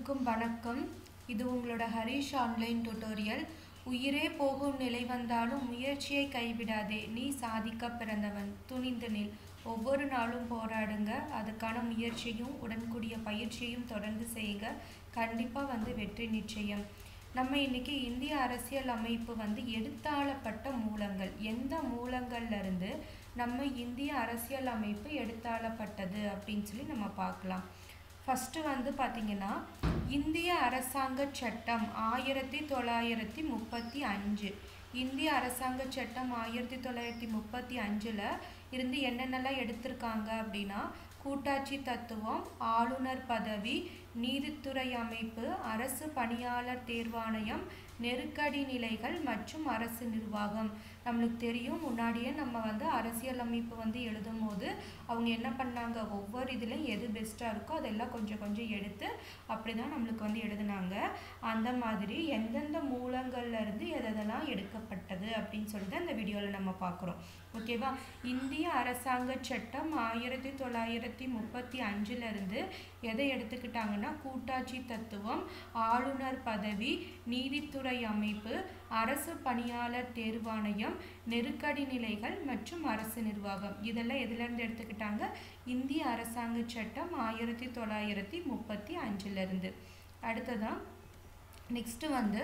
அனைவருக்கும் வணக்கம் இது உங்களோட ஹரிஷ் ஆன்லைன் டுட்டோரியல் உயிரே போகும் நிலை வந்தாலும் முயற்சியை கைவிடாதே நீ சாதிக்க பிறந்தவன் துணிந்து நில் ஒவ்வொரு நாளும் போராடுங்க அதுக்கான முயற்சியும் உடன்கூடிய பயிற்சியும் தொடர்ந்து செய்யுங்க கண்டிப்பாக வந்து வெற்றி நிச்சயம் நம்ம இன்னைக்கு இந்திய அரசியல் அமைப்பு வந்து எடுத்தாளப்பட்ட மூலங்கள் எந்த மூலங்கள்ல இருந்து நம்ம இந்திய அரசியல் அமைப்பு எடுத்தாளப்பட்டது அப்படின்னு சொல்லி நம்ம பார்க்கலாம் ஃபஸ்ட்டு வந்து பார்த்தீங்கன்னா இந்திய அரசாங்க சட்டம் ஆயிரத்தி தொள்ளாயிரத்தி முப்பத்தி அஞ்சு இந்திய அரசாங்க சட்டம் ஆயிரத்தி தொள்ளாயிரத்தி முப்பத்தி அஞ்சில் இருந்து என்னென்னலாம் எடுத்திருக்காங்க அப்படின்னா கூட்டாட்சி தத்துவம் ஆளுநர் பதவி நீதித்துறை அமைப்பு அரசு பணியாளர் தேர்வாணையம் நெருக்கடி நிலைகள் மற்றும் அரசு நிர்வாகம் நம்மளுக்கு தெரியும் முன்னாடியே நம்ம வந்து அரசியல் அமைப்பு வந்து எழுதும் போது அவங்க என்ன பண்ணாங்க ஒவ்வொரு இதுலையும் எது பெஸ்ட்டாக இருக்கோ அதெல்லாம் கொஞ்சம் கொஞ்சம் எடுத்து அப்படி தான் நம்மளுக்கு வந்து எழுதுனாங்க அந்த மாதிரி எந்தெந்த மூலங்கள்ல இருந்து எதெல்லாம் எடுக்கப்பட்டது அப்படின்னு சொல்லி தான் இந்த வீடியோவில் நம்ம பார்க்குறோம் ஓகேவா இந்திய அரசாங்க சட்டம் ஆயிரத்தி தொள்ளாயிரத்தி முப்பத்தி அஞ்சுலேருந்து எதை எடுத்துக்கிட்டாங்கன்னா கூட்டாட்சி தத்துவம் ஆளுநர் பதவி நீதித்துறை அமைப்பு அரசு பணியாளர் தேர்வாணையம் நெருக்கடி நிலைகள் மற்றும் அரசு நிர்வாகம் இதெல்லாம் எதுலேருந்து எடுத்துக்கிட்டாங்க இந்திய அரசாங்க சட்டம் ஆயிரத்தி தொள்ளாயிரத்தி முப்பத்தி அஞ்சுலேருந்து அடுத்ததான் நெக்ஸ்ட்டு வந்து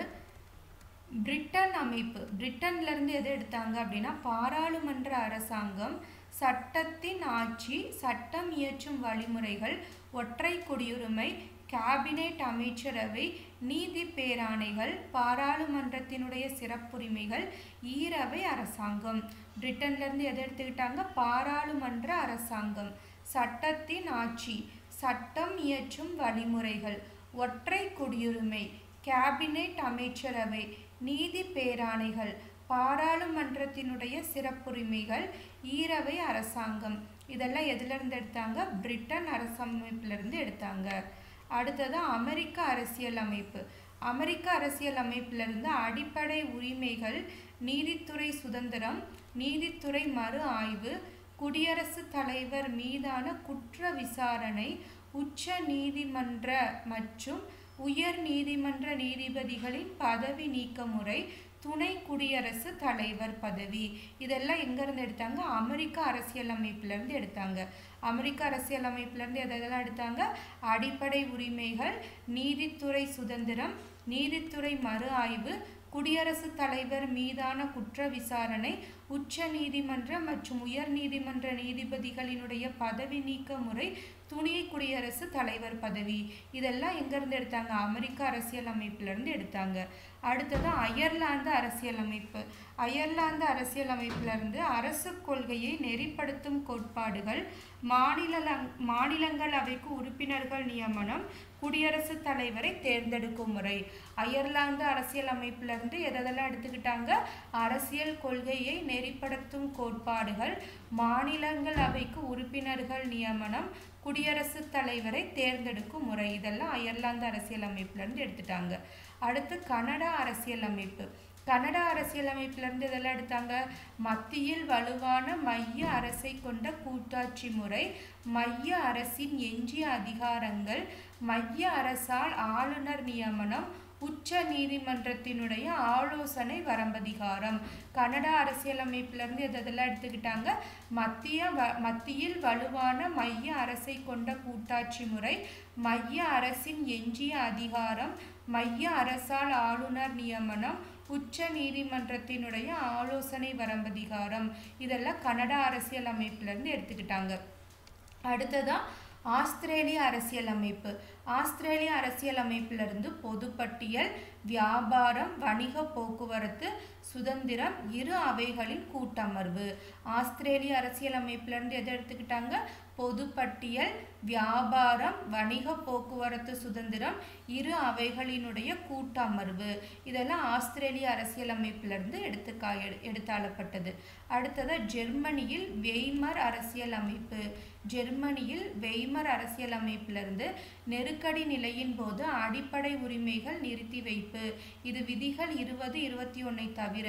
பிரிட்டன் அமைப்பு பிரிட்டன்லேருந்து எது எடுத்தாங்க அப்படின்னா பாராளுமன்ற அரசாங்கம் சட்டத்தின் ஆட்சி சட்டம் இயற்றும் வழிமுறைகள் ஒற்றை குடியுரிமை கேபினெட் அமைச்சரவை நீதி பேராணைகள் பாராளுமன்றத்தினுடைய சிறப்புரிமைகள் ஈரவை அரசாங்கம் பிரிட்டன்லேருந்து எதை எடுத்துக்கிட்டாங்க பாராளுமன்ற அரசாங்கம் சட்டத்தின் ஆட்சி சட்டம் இயற்றும் வழிமுறைகள் ஒற்றை குடியுரிமை கேபினெட் அமைச்சரவை நீதி பேராணைகள் பாராளுமன்றத்தினுடைய சிறப்புரிமைகள் ஈரவை அரசாங்கம் இதெல்லாம் எதுலேருந்து எடுத்தாங்க பிரிட்டன் அரசமைப்பிலிருந்து எடுத்தாங்க அடுத்தது அமெரிக்க அரசியல் அமைப்பு அமெரிக்க அரசியல் அமைப்பிலிருந்து அடிப்படை உரிமைகள் நீதித்துறை சுதந்திரம் நீதித்துறை மறு ஆய்வு குடியரசுத் தலைவர் மீதான குற்ற விசாரணை உச்ச நீதிமன்ற மற்றும் உயர் நீதிமன்ற நீதிபதிகளின் பதவி நீக்க முறை துணை குடியரசு தலைவர் பதவி இதெல்லாம் எங்கேருந்து எடுத்தாங்க அமெரிக்க அரசியலமைப்புலேருந்து எடுத்தாங்க அமெரிக்க அரசியலமைப்புலேருந்து எதெல்லாம் எடுத்தாங்க அடிப்படை உரிமைகள் நீதித்துறை சுதந்திரம் நீதித்துறை மறு ஆய்வு குடியரசுத் தலைவர் மீதான குற்ற விசாரணை உச்ச நீதிமன்ற மற்றும் உயர் நீதிமன்ற நீதிபதிகளினுடைய பதவி நீக்க முறை துணை குடியரசு தலைவர் பதவி இதெல்லாம் எங்கேருந்து எடுத்தாங்க அமெரிக்க அரசியல் அமைப்பிலிருந்து எடுத்தாங்க அடுத்தது அயர்லாந்து அரசியல் அமைப்பு அயர்லாந்து அரசியல் அமைப்பிலிருந்து அரசு கொள்கையை நெறிப்படுத்தும் கோட்பாடுகள் மாநில மாநிலங்களவைக்கு உறுப்பினர்கள் நியமனம் குடியரசுத் தலைவரை தேர்ந்தெடுக்கும் முறை அயர்லாந்து அரசியல் அமைப்பிலிருந்து எதெல்லாம் எடுத்துக்கிட்டாங்க அரசியல் கொள்கையை நெறிப்படுத்தும் கோட்பாடுகள் மாநிலங்களவைக்கு உறுப்பினர்கள் நியமனம் குடியரசுத் தலைவரை தேர்ந்தெடுக்கும் முறை இதெல்லாம் அயர்லாந்து அரசியல் அமைப்பிலிருந்து எடுத்துட்டாங்க அடுத்து கனடா அரசியல் அமைப்பு கனடா அரசியலமைப்பிலிருந்து இதெல்லாம் எடுத்தாங்க மத்தியில் வலுவான மைய அரசை கொண்ட கூட்டாட்சி முறை மைய அரசின் எஞ்சிய அதிகாரங்கள் மைய அரசால் ஆளுநர் நியமனம் உச்ச நீதிமன்றத்தினுடைய ஆலோசனை வரம்பதிகாரம் கனடா அரசியலமைப்பிலிருந்து எதெல்லாம் எடுத்துக்கிட்டாங்க மத்திய வ மத்தியில் வலுவான மைய அரசை கொண்ட கூட்டாட்சி முறை மைய அரசின் எஞ்சிய அதிகாரம் மைய அரசால் ஆளுநர் நியமனம் உச்ச நீதிமன்றத்தினுடைய ஆலோசனை வரம்பதிகாரம் இதெல்லாம் கனடா அரசியல் அமைப்பிலிருந்து எடுத்துக்கிட்டாங்க அடுத்ததான் ஆஸ்திரேலிய அரசியலமைப்பு ஆஸ்திரேலிய அரசியலமைப்பிலிருந்து பொதுப்பட்டியல் வியாபாரம் வணிக போக்குவரத்து சுதந்திரம் இரு அவைகளின் கூட்டமர்வு ஆஸ்திரேலிய அரசியலமைப்பிலிருந்து எதை எடுத்துக்கிட்டாங்க பொதுப்பட்டியல் வியாபாரம் வணிக போக்குவரத்து சுதந்திரம் இரு அவைகளினுடைய கூட்டமர்வு இதெல்லாம் ஆஸ்திரேலிய அரசியலமைப்பிலிருந்து எடுத்துக்கா எடுத்தாளப்பட்டது அடுத்ததாக ஜெர்மனியில் வெய்மர் அரசியல் அமைப்பு ஜெர்மனியில் வெய்மர் அரசியல் அமைப்பிலிருந்து நெருக்கடி நிலையின் போது அடிப்படை உரிமைகள் நிறுத்தி வைப்பு இது விதிகள் இருபது இருபத்தி ஒன்றை தவிர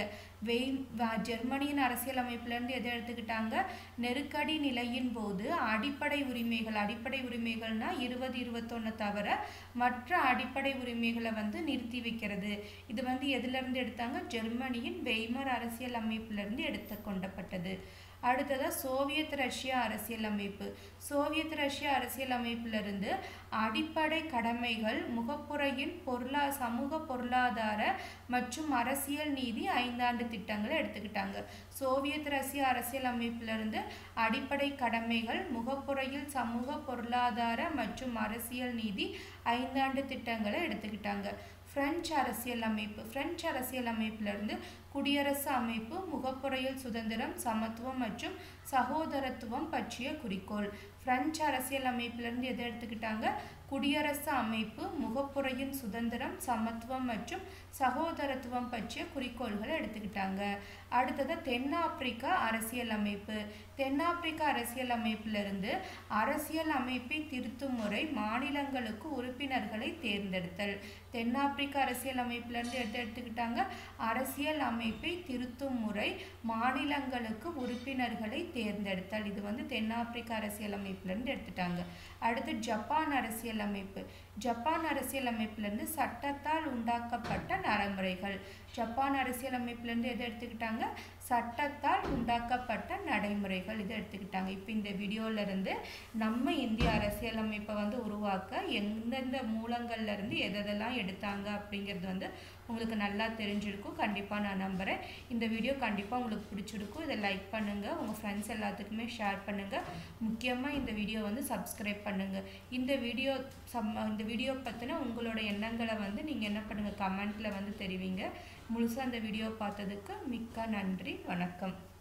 வெய் வ- ஜெர்மனியின் அரசியலமைப்புலேருந்து எதை எடுத்துக்கிட்டாங்க நெருக்கடி நிலையின் போது அடிப்படை உரிமைகள் அடிப்படை உரிமைகள்னா இருபது இருபத்தொன்று தவிர மற்ற அடிப்படை உரிமைகளை வந்து நிறுத்தி வைக்கிறது இது வந்து எதிலிருந்து எடுத்தாங்க ஜெர்மனியின் வெய்மர் அரசியல் அமைப்பிலிருந்து எடுத்து கொண்டப்பட்டது அடுத்ததா சோவியத் ரஷ்யா அரசியலமைப்பு சோவியத் ரஷ்யா அரசியலமைப்பிலிருந்து அடிப்படை கடமைகள் முகப்புறையின் பொருளா சமூக பொருளாதார மற்றும் அரசியல் நீதி ஐந்தாண்டு திட்டங்களை எடுத்துக்கிட்டாங்க சோவியத் ரஷ்யா அரசியலமைப்பிலிருந்து அடிப்படை கடமைகள் முகப்புறையில் சமூக பொருளாதார மற்றும் அரசியல் நீதி ஐந்தாண்டு திட்டங்களை எடுத்துக்கிட்டாங்க பிரெஞ்சு அரசியலமைப்பு பிரெஞ்சு அரசியலமைப்பிலிருந்து குடியரசு அமைப்பு முகப்புறையில் சுதந்திரம் சமத்துவம் மற்றும் சகோதரத்துவம் பற்றிய குறிக்கோள் பிரெஞ்சு அரசியலமைப்பிலிருந்து எதை எடுத்துக்கிட்டாங்க குடியரசு அமைப்பு முகப்புறையின் சுதந்திரம் சமத்துவம் மற்றும் சகோதரத்துவம் பற்றிய குறிக்கோள்களை எடுத்துக்கிட்டாங்க அடுத்தது தென்னாப்பிரிக்கா அரசியலமைப்பு தென்னாப்பிரிக்கா அரசியலமைப்பிலிருந்து அரசியல் அமைப்பை திருத்தும் முறை மாநிலங்களுக்கு உறுப்பினர்களை தேர்ந்தெடுத்தல் தென்னாப்பிரிக்கா அரசியலமைப்பிலிருந்து எதை எடுத்துக்கிட்டாங்க அரசியல் அமைப்பை திருத்தும் முறை மாநிலங்களுக்கு உறுப்பினர்களை தேர்ந்தெடுத்தல் இது வந்து தென்னாப்பிரிக்கா அரசியலமைப்பிலிருந்து எடுத்துட்டாங்க அடுத்து ஜப்பான் அரசியலமைப்பு ஜப்பான் அரசியலமைப்பிலிருந்து சட்டத்தால் உண்டாக்கப்பட்ட நடைமுறைகள் ஜப்பான் அரசியலமைப்பிலிருந்து எதை எடுத்துக்கிட்டாங்க சட்டத்தால் உண்டாக்கப்பட்ட நடைமுறைகள் இதை எடுத்துக்கிட்டாங்க இப்போ இந்த வீடியோல இருந்து நம்ம இந்திய அரசியலமைப்பை வந்து உருவாக்க எந்தெந்த மூலங்கள்ல இருந்து எதெல்லாம் எடுத்தாங்க அப்படிங்கிறது வந்து உங்களுக்கு நல்லா தெரிஞ்சிருக்கும் கண்டிப்பாக நான் நம்புகிறேன் இந்த வீடியோ கண்டிப்பாக உங்களுக்கு பிடிச்சிருக்கும் இதை லைக் பண்ணுங்கள் உங்கள் ஃப்ரெண்ட்ஸ் எல்லாத்துக்குமே ஷேர் பண்ணுங்கள் முக்கியமாக இந்த வீடியோ வந்து சப்ஸ்கிரைப் பண்ணுங்கள் இந்த வீடியோ சம் இந்த வீடியோ பற்றின உங்களோட எண்ணங்களை வந்து நீங்கள் என்ன பண்ணுங்கள் கமெண்ட்டில் வந்து தெரிவிங்க முழுசாக அந்த வீடியோ பார்த்ததுக்கு மிக்க நன்றி வணக்கம்